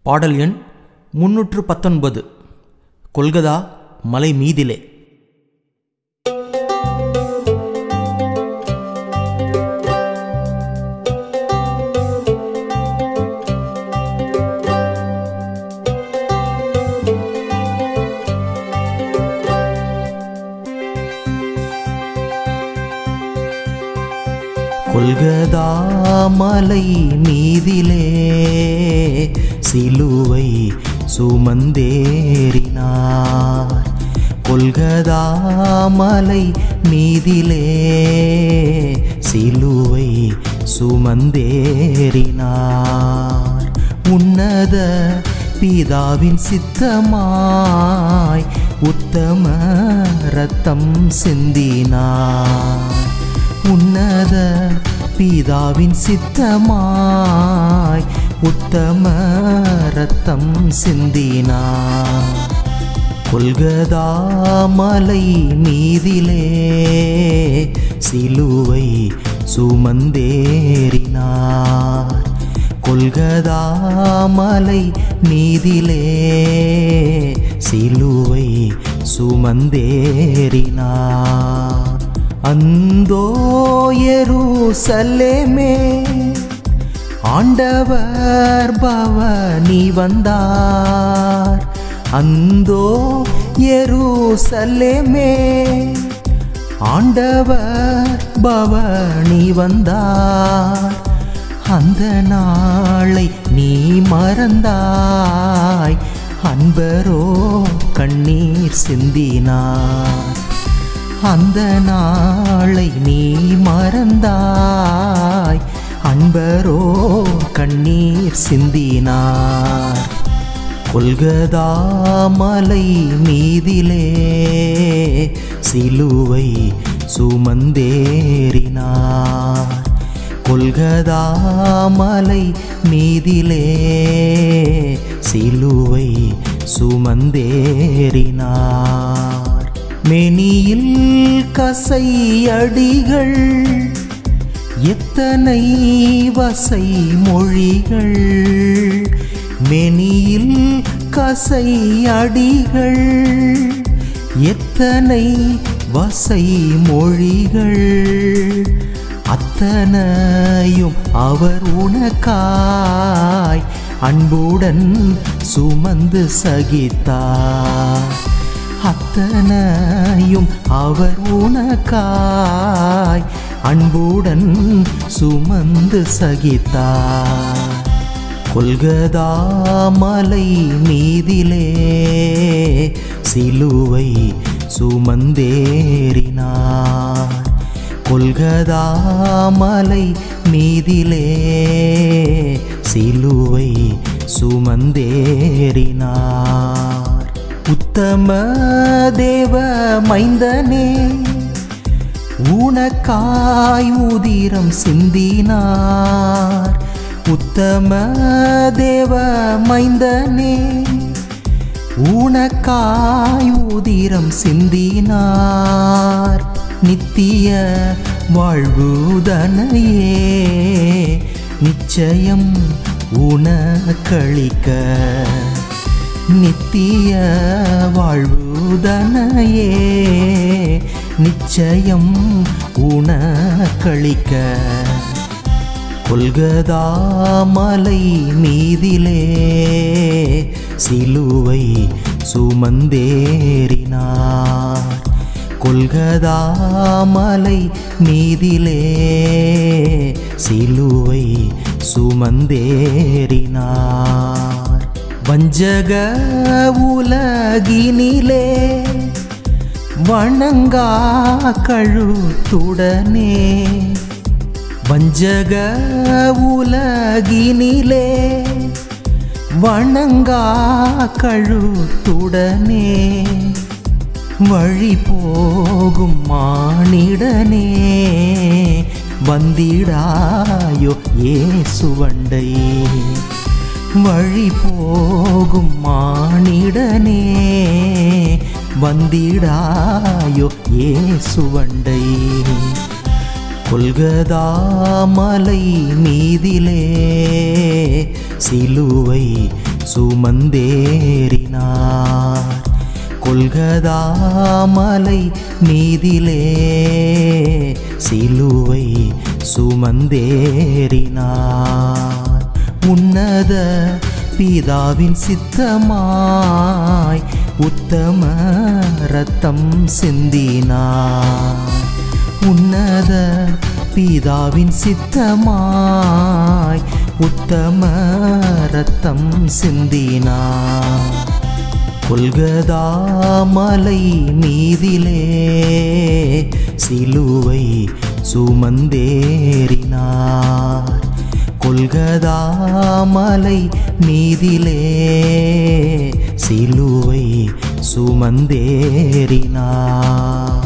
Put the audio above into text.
பாடல் எண் முன்னூற்று பத்தொன்பது கொல்கதா மலை மீதிலே கொல்கதா மலை மீதிலே சிலுவை சுமந்தேறினார் கொல்கதா மலை மீதிலே சிலுவை சுமந்தேறினார் உன்னத பிதாவின் சித்தமாய் உத்தம ரத்தம் சிந்தினார் உன்னத பிதாவின் சித்தமாய் உத்தம ரத்தம் சிந்தினார் கொல்கதா மலை மீதிலே சிலுவை சுமந்தேறினார் கொல்கதா மலை மீதிலே சிலுவை சுமந்தேறினார் அந்தோ எருசலேமே ஆண்டவர் பவனி வந்தார் அந்தோ எருசலேமே ஆண்டவர் பவனி வந்தார் அந்த நாளை நீ மறந்தாய் அன்பரோ கண்ணீர் சிந்தினார் அந்த நாளை நீ மறந்தாய் அன்பரோ கண்ணீர் சிந்தினார் கொல்கதா மலை மீதிலே சிலுவை சுமந்தேறினார் கொல்கதா மலை மீதிலே சிலுவை சுமந்தேறினார் மெனியில் கசையடிகள் எத்தனை வசை மொழிகள் மெனியில் கசையடிகள் எத்தனை வசை மொழிகள் அத்தனையும் அவர் உனக்காய் அன்புடன் சுமந்து சகித்தார் அத்தனையும் அவர் உனக்காய் அன்புடன் சுமந்து சகித்தார் கொல்கதா மலை மீதிலே சிலுவை சுமந்தேறினார் கொல்கதா மலை மீதிலே சிலுவை சுமந்தேறினார் உத்தம தேவ மைந்தனே உனக்காய் உதிரம் சிந்தினார் உத்தம தேவ மைந்தனே உனக்காய் உதிரம் சிந்தினார் நித்திய வாழ்வுதனையே நிச்சயம் உனக்களிக்க நித்திய வாழ்வுதனையே நிச்சயம் உனக்களிக்க கொல்கதா மலை மீதிலே சிலுவை சுமந்தேறினார் கொல்கதா மலை மீதிலே சிலுவை சுமந்தேறினார் வஞ்சக உலகினிலே வணங்கா கழுத்துடனே வஞ்சக உலகினிலே வணங்கா கழுத்துடனே வழி போகும் மானிடனே வந்திடாயோ ஏசுவண்டை வழி போகும் மானிடனே வந்திடாயோ ஏசுவண்டை கொல்கதா மலை மீதிலே சிலுவை சுமந்தேறினார் கொல்கதாமலை மீதிலே சிலுவை சுமந்தேறினார் உன்னத பிதாவின் சித்தமாய் உத்தம ரத்தம் சிந்தினார் உன்னத பிதாவின் சித்தமாய் உத்தம ரத்தம் சிந்தினார் கொல்கதாமலை மீதிலே சிலுவை சுமந்தேறினார் கொல்கதாமலை மீதிலே சிலுவை சுமந்தேறினார்